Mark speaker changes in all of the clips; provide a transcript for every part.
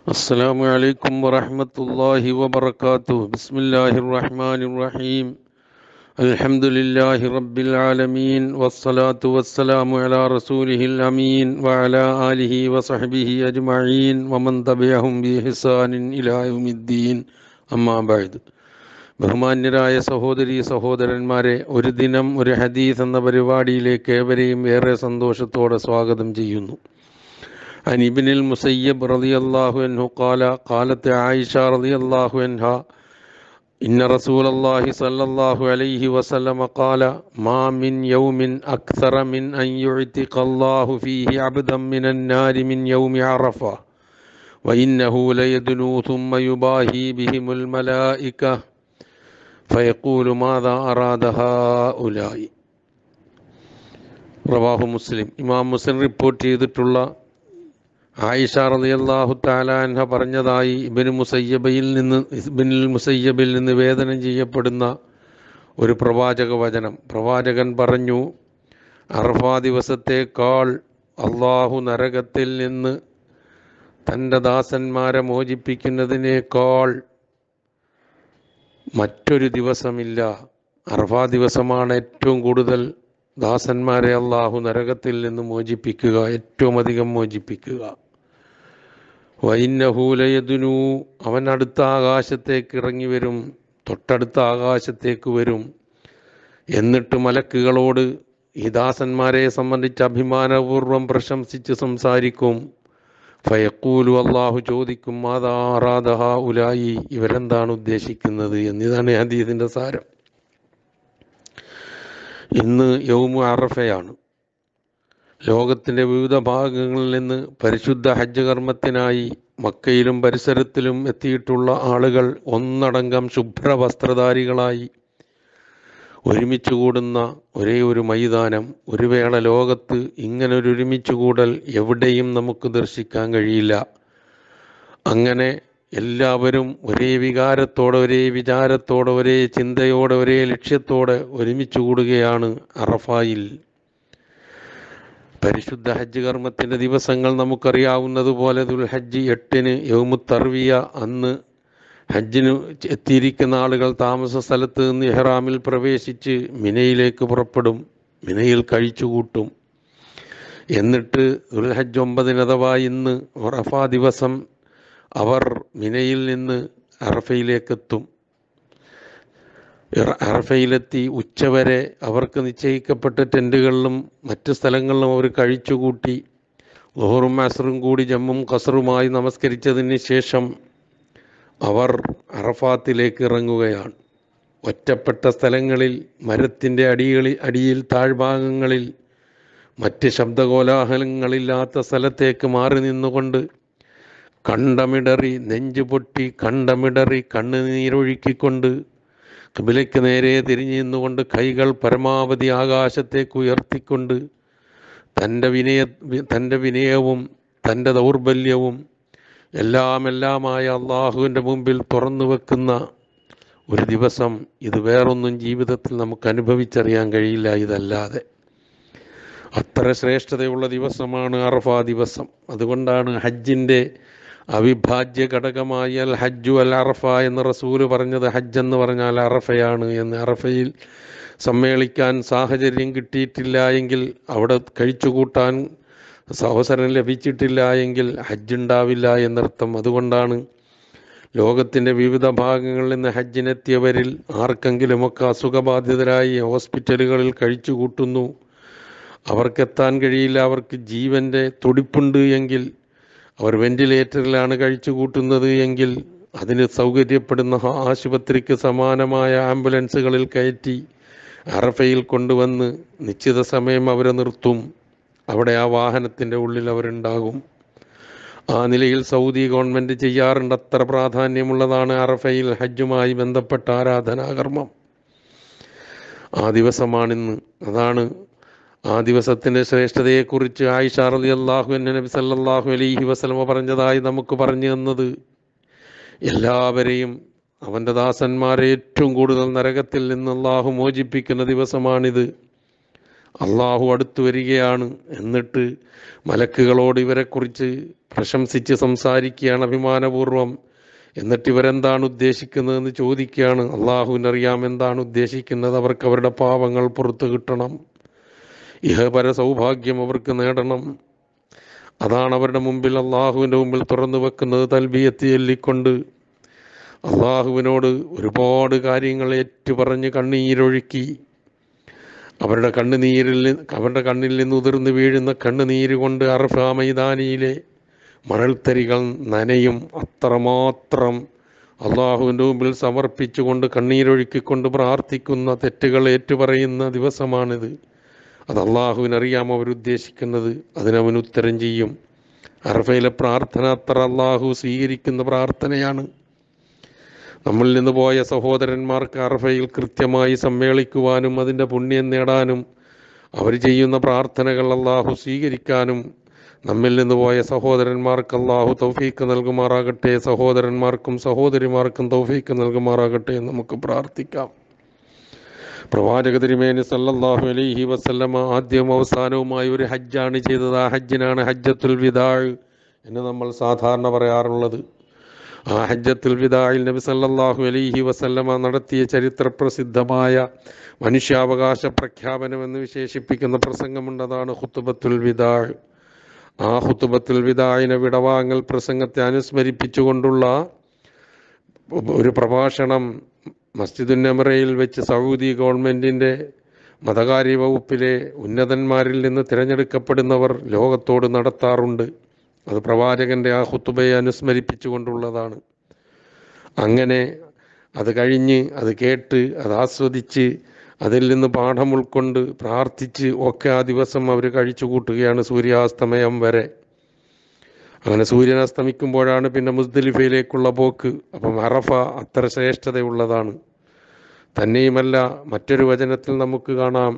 Speaker 1: السلام عليكم ورحمة الله وبركاته بسم الله الرحمن الرحيم الحمد لله رب العالمين والصلاة والسلام على رسوله الأمين وعلى آله وصحبه أجمعين ومن تبعهم بإحسان إلى يوم الدين أما بعد ബഹുമാന്യരായ സഹോദരി സഹോദരന്മാരെ ഒരു ദിനം ഒരു ഹദീസ് എന്ന പരിപാടിയിലേക്ക് ഏവരെയും ഏറെ സന്തോഷത്തോടെ സ്വാഗതം ചെയ്യുന്നു عن ابن المسيب رضي الله عنه قال قالت عائشة رضي الله عنها إن رسول الله صلى الله عليه وسلم قال ما من يوم أكثر من أن يعتق الله فيه عبدا من النار من يوم عرفة وإنه ليدنو ثم يباهي بهم الملائكة فيقول ماذا أراد هؤلاء റവാഹു മുസ്ലിം ഇമാം മുസ്ലിം റിപ്പോർട്ട് ചെയ്തിട്ടുള്ള ആയിഷ റളിയല്ലാഹു തആല അൻഹ പറഞ്ഞതായി ഇബ്നു മുസയ്യബയിൽ നിന്ന് ഇബ്നുൽ മുസയ്യബിൽ നിന്ന് വേദനം ചെയ്യപ്പെടുന്ന ഒരു പ്രവാചക വചനം പ്രവാചകൻ പറഞ്ഞു അർഫാ ദിവസത്തേക്കാൾ അള്ളാഹു നരകത്തിൽ നിന്ന് തൻ്റെ ദാസന്മാരെ മോചിപ്പിക്കുന്നതിനേക്കാൾ മറ്റൊരു ദിവസമില്ല അർഫാ ദിവസമാണ് ഏറ്റവും കൂടുതൽ ദാസന്മാരെ അള്ളാഹു നരകത്തിൽ നിന്ന് മോചിപ്പിക്കുക ഏറ്റവും അധികം മോചിപ്പിക്കുക വൈന്നഹൂലയതുനു അവൻ അടുത്ത ആകാശത്തേക്ക് ഇറങ്ങി വരും തൊട്ടടുത്ത ആകാശത്തേക്ക് വരും എന്നിട്ട് മലക്കുകളോട് ഈ ദാസന്മാരെ സംബന്ധിച്ച് അഭിമാനപൂർവം പ്രശംസിച്ച് സംസാരിക്കും ഫയക്കൂലു അള്ളാഹു ചോദിക്കും മാതാറാദഹ ഉലായി ഇവരെന്താണ് ഉദ്ദേശിക്കുന്നത് എന്നിതാണ് ഹദീസിൻ്റെ സാരം ഇന്ന് യൗമു അറഫയാണ് ലോകത്തിൻ്റെ വിവിധ ഭാഗങ്ങളിൽ നിന്ന് പരിശുദ്ധ ഹജ്ജ് കർമ്മത്തിനായി മക്കയിലും പരിസരത്തിലും എത്തിയിട്ടുള്ള ആളുകൾ ഒന്നടങ്കം ശുഭ്രവസ്ത്രധാരികളായി ഒരുമിച്ച് കൂടുന്ന ഒരേ ഒരു മൈതാനം ഒരു വേള ലോകത്ത് ഇങ്ങനൊരു ഒരുമിച്ച് കൂടൽ എവിടെയും നമുക്ക് ദർശിക്കാൻ കഴിയില്ല അങ്ങനെ എല്ലാവരും ഒരേ വികാരത്തോടെ ഒരേ വിചാരത്തോടെ ഒരേ ചിന്തയോടെ ഒരേ ലക്ഷ്യത്തോടെ ഒരുമിച്ച് കൂടുകയാണ് അറഫായിൽ പരിശുദ്ധ ഹജ്ജ് കർമ്മത്തിൻ്റെ ദിവസങ്ങൾ നമുക്കറിയാവുന്നതുപോലെ ദുൽഹജ്ജ് എട്ടിന് യൗമുത്തർവിയ അന്ന് ഹജ്ജിന് എത്തിയിരിക്കുന്ന ആളുകൾ താമസ സ്ഥലത്ത് നിന്ന് ഇഹ്റാമിൽ പ്രവേശിച്ച് മിനയിലേക്ക് പുറപ്പെടും മിനയിൽ കഴിച്ചുകൂട്ടും എന്നിട്ട് ദുൽഹജ്ജ് ഒമ്പതിന് അഥവാ ഇന്ന് അറഫ ദിവസം അവർ മിനയിൽ നിന്ന് അറഫയിലേക്കെത്തും അറഫയിലെത്തി ഉച്ചവരെ അവർക്ക് നിശ്ചയിക്കപ്പെട്ട ടെൻറ്റുകളിലും മറ്റ് സ്ഥലങ്ങളിലും അവർ കഴിച്ചുകൂട്ടി ലോഹറും അസറും കൂടി ജമ്മും കസറുമായി നമസ്കരിച്ചതിന് ശേഷം അവർ അറഫാത്തിലേക്ക് ഇറങ്ങുകയാണ് ഒറ്റപ്പെട്ട സ്ഥലങ്ങളിൽ മരത്തിൻ്റെ അടികളിൽ അടിയിൽ താഴ്ഭാഗങ്ങളിൽ മറ്റ് ശബ്ദകോലാഹലങ്ങളില്ലാത്ത സ്ഥലത്തേക്ക് മാറി നിന്നുകൊണ്ട് കണ്ടമിടറി നെഞ്ചു പൊട്ടി കണ്ടമിടറി കണ്ണുനീരൊഴുക്കിക്കൊണ്ട് കിബിലയ്ക്ക് നേരെ തിരിഞ്ഞു നിന്നുകൊണ്ട് കൈകൾ പരമാവധി ആകാശത്തേക്ക് ഉയർത്തിക്കൊണ്ട് തൻ്റെ വിനയ തൻ്റെ വിനയവും തൻ്റെ ദൗർബല്യവും എല്ലാം എല്ലാമായ അള്ളാഹുവിൻ്റെ മുമ്പിൽ തുറന്നു വെക്കുന്ന ഒരു ദിവസം ഇത് വേറൊന്നും ജീവിതത്തിൽ നമുക്ക് അനുഭവിച്ചറിയാൻ കഴിയില്ല ഇതല്ലാതെ അത്ര ശ്രേഷ്ഠതയുള്ള ദിവസമാണ് അറഫ ദിവസം അതുകൊണ്ടാണ് ഹജ്ജിൻ്റെ അവിഭാജ്യ ഘടകമായ അൽ ഹജ്ജു അൽ അറഫ എന്ന് റസൂല് പറഞ്ഞത് ഹജ്ജ് എന്ന് പറഞ്ഞാൽ അറഫയാണ് എന്ന് അറഫയിൽ സമ്മേളിക്കാൻ സാഹചര്യം കിട്ടിയിട്ടില്ല എങ്കിൽ അവിടെ കഴിച്ചുകൂട്ടാൻ അവസരം ലഭിച്ചിട്ടില്ല എങ്കിൽ ഹജ്ജ് ഉണ്ടാവില്ല എന്നർത്ഥം അതുകൊണ്ടാണ് ലോകത്തിൻ്റെ വിവിധ ഭാഗങ്ങളിൽ നിന്ന് ഹജ്ജിനെത്തിയവരിൽ ആർക്കെങ്കിലുമൊക്കെ അസുഖബാധിതരായി ഹോസ്പിറ്റലുകളിൽ കഴിച്ചുകൂട്ടുന്നു അവർക്കെത്താൻ കഴിയില്ല അവർക്ക് ജീവൻ്റെ തുടിപ്പുണ്ട് എങ്കിൽ അവർ വെന്റിലേറ്ററിലാണ് കഴിച്ചു കൂട്ടുന്നത് എങ്കിൽ അതിന് സൗകര്യപ്പെടുന്ന ആശുപത്രിക്ക് സമാനമായ ആംബുലൻസുകളിൽ കയറ്റി അറഫയിൽ കൊണ്ടുവന്ന് നിശ്ചിത സമയം അവരെ നിർത്തും അവിടെ ആ വാഹനത്തിൻ്റെ ഉള്ളിൽ അവരുണ്ടാകും ആ നിലയിൽ സൗദി ഗവൺമെൻറ് ചെയ്യാറുണ്ട് അത്ര പ്രാധാന്യമുള്ളതാണ് അറഫയിൽ ഹജ്ജുമായി ബന്ധപ്പെട്ട ആരാധനാകർമ്മം ആ ദിവസമാണിന്ന് അതാണ് ആ ദിവസത്തിൻ്റെ ശ്രേഷ്ഠതയെക്കുറിച്ച് ആയിഷ റലി അള്ളാഹു നബി സല്ലാഹു അലൈഹി വസ്ലമ പറഞ്ഞതായി നമുക്ക് പറഞ്ഞു തന്നത് എല്ലാവരെയും അവൻ്റെ ദാസന്മാരെ ഏറ്റവും കൂടുതൽ നരകത്തിൽ നിന്ന് അള്ളാഹു മോചിപ്പിക്കുന്ന ദിവസമാണിത് അള്ളാഹു അടുത്തു വരികയാണ് എന്നിട്ട് മലക്കുകളോട് ഇവരെക്കുറിച്ച് പ്രശംസിച്ച് സംസാരിക്കുകയാണ് അഭിമാനപൂർവം എന്നിട്ട് ഇവരെന്താണ് ഉദ്ദേശിക്കുന്നതെന്ന് ചോദിക്കുകയാണ് അള്ളാഹുവിനറിയാം എന്താണ് ഉദ്ദേശിക്കുന്നത് അവർക്ക് അവരുടെ പാപങ്ങൾ പുറത്തു കിട്ടണം ഇഹപര സൗഭാഗ്യം അവർക്ക് നേടണം അതാണ് അവരുടെ മുമ്പിൽ അള്ളാഹുവിൻ്റെ മുമ്പിൽ തുറന്നു വെക്കുന്നത് തൽബിയത്ത് ചൊല്ലിക്കൊണ്ട് അള്ളാഹുവിനോട് ഒരുപാട് കാര്യങ്ങൾ ഏറ്റുപറഞ്ഞ് കണ്ണീരൊഴുക്കി അവരുടെ കണ്ണുനീരിൽ നി- അവരുടെ കണ്ണിൽ നിന്ന് ഉതിർന്നു വീഴുന്ന കണ്ണുനീര് കൊണ്ട് അർഫ മൈതാനിയിലെ മണൽത്തരികൾ നനയും അത്രമാത്രം അള്ളാഹുവിൻ്റെ മുമ്പിൽ സമർപ്പിച്ചുകൊണ്ട് കണ്ണീരൊഴുക്കിക്കൊണ്ട് പ്രാർത്ഥിക്കുന്ന തെറ്റുകൾ ഏറ്റുപറയുന്ന ദിവസമാണിത് അത് അള്ളാഹുവിനറിയാം അവരുദ്ദേശിക്കുന്നത് അതിനവൻ ഉത്തരം ചെയ്യും അറഫയിലെ പ്രാർത്ഥന അത്ര അള്ളാഹു സ്വീകരിക്കുന്ന പ്രാർത്ഥനയാണ് നമ്മളിൽ നിന്ന് പോയ സഹോദരന്മാർക്ക് അറഫയിൽ കൃത്യമായി സമ്മേളിക്കുവാനും അതിൻ്റെ പുണ്യം നേടാനും അവർ ചെയ്യുന്ന പ്രാർത്ഥനകൾ അള്ളാഹു സ്വീകരിക്കാനും നമ്മിൽ നിന്ന് പോയ സഹോദരന്മാർക്ക് അള്ളാഹു തൗഫീക്ക് നൽകുമാറാകട്ടെ സഹോദരന്മാർക്കും സഹോദരിമാർക്കും തൗഫീക്ക് നൽകുമാറാകട്ടെ എന്ന് നമുക്ക് പ്രാർത്ഥിക്കാം പ്രവാചക തിരുമേനി സല്ലല്ലാഹു അലൈഹി വസല്ലമ ആദ്യവും അവസാനവുമായി ഒരു ഹജ്ജാണ് ചെയ്തത് ആ ഹജ്ജിനാണ് ഹജ്ജത്തുൽ വിദാഴ് എന്ന് നമ്മൾ സാധാരണ പറയാറുള്ളത് ആ ഹജ്ജത്തുൽ വിദായിൽ നബി സല്ലല്ലാഹു അലൈഹി വസല്ലമ നടത്തിയ ചരിത്ര പ്രസിദ്ധമായ മനുഷ്യാവകാശ പ്രഖ്യാപനം എന്ന് വിശേഷിപ്പിക്കുന്ന പ്രസംഗമുണ്ട് അതാണ് ഖുത്തുബത്തുൽ വിദാഴ് ആ ഖുത്തുബത്തുൽ വിദായിനെ വിടവാങ്ങൽ പ്രസംഗത്തെ അനുസ്മരിപ്പിച്ചുകൊണ്ടുള്ള ഒരു പ്രഭാഷണം മസ്ജിദുൻ നമറയിൽ വെച്ച് സൗദി ഗവൺമെൻറ്റിൻ്റെ മതകാര്യ വകുപ്പിലെ ഉന്നതന്മാരിൽ നിന്ന് തിരഞ്ഞെടുക്കപ്പെടുന്നവർ ലോകത്തോട് നടത്താറുണ്ട് അത് പ്രവാചകൻ്റെ ആ ഹുത്തുബയെ അനുസ്മരിപ്പിച്ചുകൊണ്ടുള്ളതാണ് അങ്ങനെ അത് കഴിഞ്ഞ് അത് കേട്ട് അത് ആസ്വദിച്ച് അതിൽ നിന്ന് പാഠം ഉൾക്കൊണ്ട് പ്രാർത്ഥിച്ച് ഒക്കെ ആ ദിവസം അവർ കഴിച്ചു കൂട്ടുകയാണ് സൂര്യാസ്തമയം വരെ അങ്ങനെ സൂര്യൻ അസ്തമിക്കുമ്പോഴാണ് പിന്നെ മുസ്ദലിഫയിലേക്കുള്ള പോക്ക് അപ്പം അറഫ അത്ര ശ്രേഷ്ഠതയുള്ളതാണ് തന്നെയുമല്ല മറ്റൊരു വചനത്തിൽ നമുക്ക് കാണാം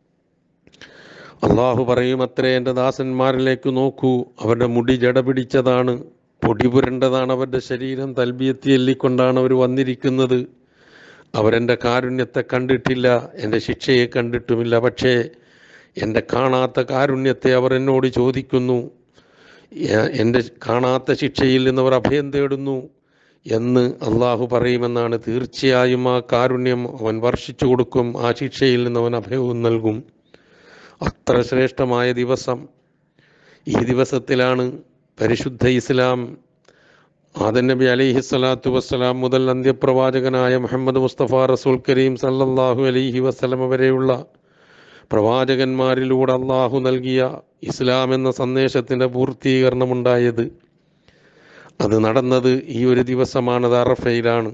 Speaker 1: അള്ളാഹു പറയും അത്രേ എൻ്റെ ദാസന്മാരിലേക്ക് നോക്കൂ അവരുടെ മുടി ജട പിടിച്ചതാണ് പൊടി പുരണ്ടതാണ് അവരുടെ ശരീരം തൽബിയത്തി എല്ലിക്കൊണ്ടാണ് അവർ വന്നിരിക്കുന്നത് അവരെൻ്റെ കാരുണ്യത്തെ കണ്ടിട്ടില്ല എൻ്റെ ശിക്ഷയെ കണ്ടിട്ടുമില്ല പക്ഷേ എൻ്റെ കാണാത്ത കാരുണ്യത്തെ അവർ എന്നോട് ചോദിക്കുന്നു എ- എൻ്റെ കാണാത്ത ശിക്ഷയിൽ നിന്ന് അവർ അഭയം തേടുന്നു എന്ന് അള്ളാഹു പറയുമെന്നാണ് തീർച്ചയായും ആ കാരുണ്യം അവൻ വർഷിച്ചു കൊടുക്കും ആ ശിക്ഷയിൽ നിന്ന് അവൻ അഭയവും നൽകും അത്ര ശ്രേഷ്ഠമായ ദിവസം ഈ ദിവസത്തിലാണ് പരിശുദ്ധ ഇസ്ലാം ആദൻ നബി അലൈഹി സ്വലാത്തു വസ്സലാം മുതൽ അന്ത്യപ്രവാചകനായ മുഹമ്മദ് മുസ്തഫ റസൂൽ കരീം സല്ലല്ലാഹു അലൈഹി വസ്ലമ വരെയുള്ള പ്രവാചകന്മാരിലൂടെ അള്ളാഹു നൽകിയ ഇസ്ലാം എന്ന സന്ദേശത്തിൻ്റെ പൂർത്തീകരണമുണ്ടായത് അത് നടന്നത് ഈ ഒരു ദിവസമാണ് അത് അറഫയിലാണ്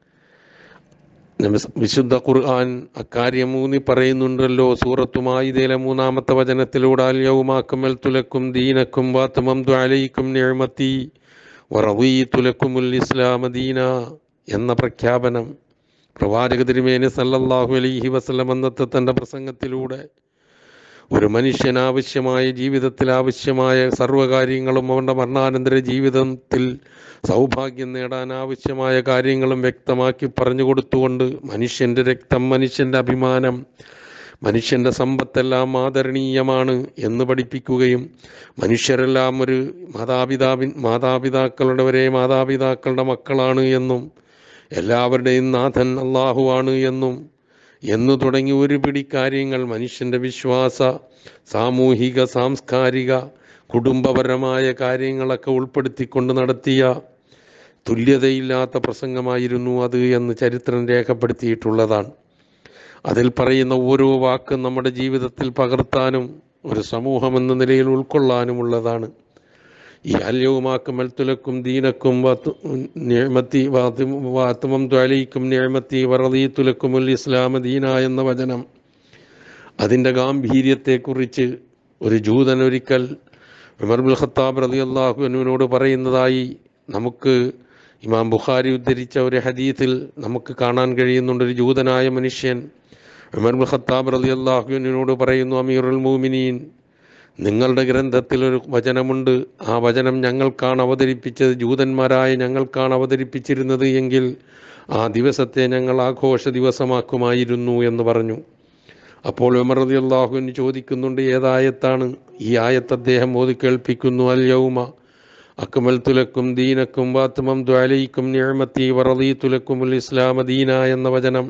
Speaker 1: നബി- വിശുദ്ധ ഖുർആൻ അക്കാര്യം ഊന്നി പറയുന്നുണ്ടല്ലോ സൂറത്തുമായിതയിലെ മൂന്നാമത്തെ വചനത്തിലൂടെ അല്യവുമാക്കമൽ തുലക്കും ദീനക്കും വാത്തമം അലൈക്കും നിഴമത്തി വറവീ തുലക്കുമുൽ ഇസ്ലാമ ദീന എന്ന പ്രഖ്യാപനം പ്രവാചക തിരുമേനി സല്ലല്ലാഹു അലൈഹി വസല്ലം അന്നത്തെ തൻ്റെ പ്രസംഗത്തിലൂടെ ഒരു മനുഷ്യൻ ആവശ്യമായ ജീവിതത്തിൽ ആവശ്യമായ സർവ്വകാര്യങ്ങളും അവൻ്റെ മരണാനന്തര ജീവിതത്തിൽ സൗഭാഗ്യം നേടാൻ ആവശ്യമായ കാര്യങ്ങളും വ്യക്തമാക്കി പറഞ്ഞു കൊടുത്തുകൊണ്ട് മനുഷ്യൻ്റെ രക്തം മനുഷ്യൻ്റെ അഭിമാനം മനുഷ്യൻ്റെ സമ്പത്തെല്ലാം ആദരണീയമാണ് എന്ന് പഠിപ്പിക്കുകയും മനുഷ്യരെല്ലാം ഒരു മാതാപിതാവിൻ മാതാപിതാക്കളുടെ ഒരേ മാതാപിതാക്കളുടെ മക്കളാണ് എന്നും എല്ലാവരുടെയും നാഥൻ അള്ളാഹുവാണ് എന്നും എന്നു തുടങ്ങി ഒരു പിടി കാര്യങ്ങൾ മനുഷ്യൻ്റെ വിശ്വാസ സാമൂഹിക സാംസ്കാരിക കുടുംബപരമായ കാര്യങ്ങളൊക്കെ ഉൾപ്പെടുത്തിക്കൊണ്ട് നടത്തിയ തുല്യതയില്ലാത്ത പ്രസംഗമായിരുന്നു അത് എന്ന് ചരിത്രം രേഖപ്പെടുത്തിയിട്ടുള്ളതാണ് അതിൽ പറയുന്ന ഓരോ വാക്കും നമ്മുടെ ജീവിതത്തിൽ പകർത്താനും ഒരു സമൂഹം എന്ന നിലയിൽ ഉൾക്കൊള്ളാനുമുള്ളതാണ് ഈ അല്യവുമാക്കും തുലക്കും ദീനക്കും നിയമത്തി വാത്തുമം ത്വലയിക്കും നിയമത്തി വറദീ തുലക്കുമുൽ ഇസ്ലാമ ദീന എന്ന വചനം അതിൻ്റെ ഗാംഭീര്യത്തെക്കുറിച്ച് ഒരു ജൂതൻ ഒരിക്കൽ ഉമർബുൽ ഖത്താബ് റതി അള്ളാഹുവിനോട് പറയുന്നതായി നമുക്ക് ഇമാം ബുഖാരി ഉദ്ധരിച്ച ഒരു ഹദീത്തിൽ നമുക്ക് കാണാൻ കഴിയുന്നുണ്ട് ഒരു ജൂതനായ മനുഷ്യൻ ഉമർബുൽ ഖത്താബ് റതി അള്ളാഹുവിനോട് പറയുന്നു അമീറുൽ മൂമിനീൻ നിങ്ങളുടെ ഗ്രന്ഥത്തിൽ ഒരു വചനമുണ്ട് ആ വചനം ഞങ്ങൾക്കാണ് അവതരിപ്പിച്ചത് ജൂതന്മാരായ ഞങ്ങൾക്കാണ് അവതരിപ്പിച്ചിരുന്നത് എങ്കിൽ ആ ദിവസത്തെ ഞങ്ങൾ ആഘോഷ ദിവസമാക്കുമായിരുന്നു എന്ന് പറഞ്ഞു അപ്പോൾ ഉമർ റതി അള്ളാഹുവിന് ചോദിക്കുന്നുണ്ട് ഏതായത്താണ് ഈ ആയത്ത് അദ്ദേഹം ഓതി കേൾപ്പിക്കുന്നു അൽ യൗമ അക്മൽ തുലക്കും ദീനക്കും വാത്മം ദ്വാലയിക്കും ഞാമത്തി വറദീ തുലക്കുമുൽ ഇസ്ലാമ ദീന എന്ന വചനം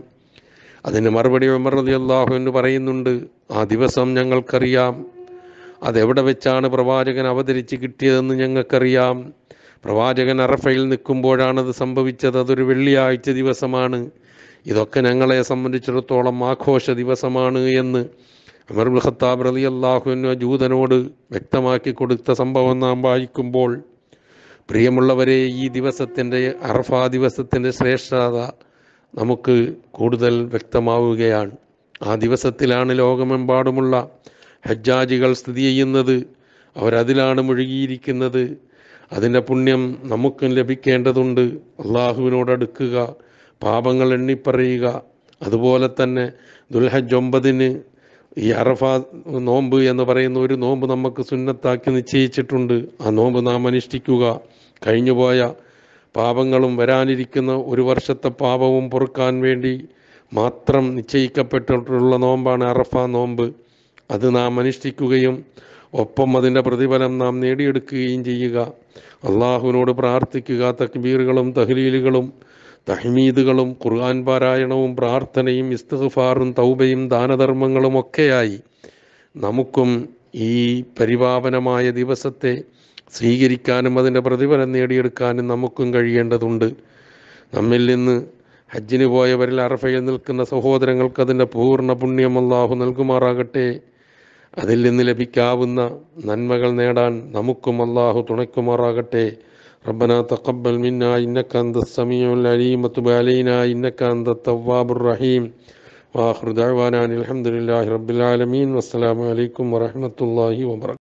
Speaker 1: അതിന് മറുപടി ഉമർ റതി അള്ളാഹുവിന് പറയുന്നുണ്ട് ആ ദിവസം ഞങ്ങൾക്കറിയാം അതെവിടെ വെച്ചാണ് പ്രവാചകൻ അവതരിച്ച് കിട്ടിയതെന്ന് ഞങ്ങൾക്കറിയാം പ്രവാചകൻ അറഫയിൽ നിൽക്കുമ്പോഴാണത് സംഭവിച്ചത് അതൊരു വെള്ളിയാഴ്ച ദിവസമാണ് ഇതൊക്കെ ഞങ്ങളെ സംബന്ധിച്ചിടത്തോളം ആഘോഷ ദിവസമാണ് എന്ന് അമറുൽ ഖത്താബ് റലി അള്ളാഹുവിന് ജൂതനോട് വ്യക്തമാക്കി കൊടുത്ത സംഭവം നാം വായിക്കുമ്പോൾ പ്രിയമുള്ളവരെ ഈ ദിവസത്തിൻ്റെ അറഫ ദിവസത്തിൻ്റെ ശ്രേഷ്ഠത നമുക്ക് കൂടുതൽ വ്യക്തമാവുകയാണ് ആ ദിവസത്തിലാണ് ലോകമെമ്പാടുമുള്ള ഹജ്ജാജികൾ സ്ഥിതി ചെയ്യുന്നത് അവരതിലാണ് മുഴുകിയിരിക്കുന്നത് അതിൻ്റെ പുണ്യം നമുക്കും ലഭിക്കേണ്ടതുണ്ട് അള്ളാഹുവിനോട് അടുക്കുക പാപങ്ങൾ എണ്ണിപ്പറയുക അതുപോലെ തന്നെ ദുൽഹജ് ഒമ്പതിന് ഈ അറഫ നോമ്പ് എന്ന് പറയുന്ന ഒരു നോമ്പ് നമുക്ക് സുന്നത്താക്കി നിശ്ചയിച്ചിട്ടുണ്ട് ആ നോമ്പ് നാം അനുഷ്ഠിക്കുക കഴിഞ്ഞുപോയ പാപങ്ങളും വരാനിരിക്കുന്ന ഒരു വർഷത്തെ പാപവും പൊറുക്കാൻ വേണ്ടി മാത്രം നിശ്ചയിക്കപ്പെട്ടിട്ടുള്ള നോമ്പാണ് അറഫ നോമ്പ് അത് നാം അനുഷ്ഠിക്കുകയും ഒപ്പം അതിൻ്റെ പ്രതിഫലം നാം നേടിയെടുക്കുകയും ചെയ്യുക അള്ളാഹുവിനോട് പ്രാർത്ഥിക്കുക തക്ബീറുകളും തഹ്ലീലുകളും തഹ്മീദുകളും ഖുർആൻ പാരായണവും പ്രാർത്ഥനയും ഇസ്തിഗ്ഫാറും തൗബയും ദാനധർമ്മങ്ങളും ഒക്കെയായി നമുക്കും ഈ പരിപാവനമായ ദിവസത്തെ സ്വീകരിക്കാനും അതിൻ്റെ പ്രതിഫലം നേടിയെടുക്കാനും നമുക്കും കഴിയേണ്ടതുണ്ട് നമ്മിൽ നിന്ന് ഹജ്ജിന് പോയവരിൽ അറഫയിൽ നിൽക്കുന്ന സഹോദരങ്ങൾക്ക് അതിൻ്റെ പൂർണ്ണ പുണ്യം അള്ളാഹു നൽകുമാറാകട്ടെ അതിൽ നിന്ന് ലഭിക്കാവുന്ന നന്മകൾ നേടാൻ നമുക്കും അള്ളാഹു തുണയ്ക്കുമാറാകട്ടെ ربنا تقبل منا إنك أنت السميع العليم وتب علينا إنك أنت التواب الرحيم وآخر دعوانا أن الحمد لله رب العالمين والسلام عليكم ورحمة الله وبركاته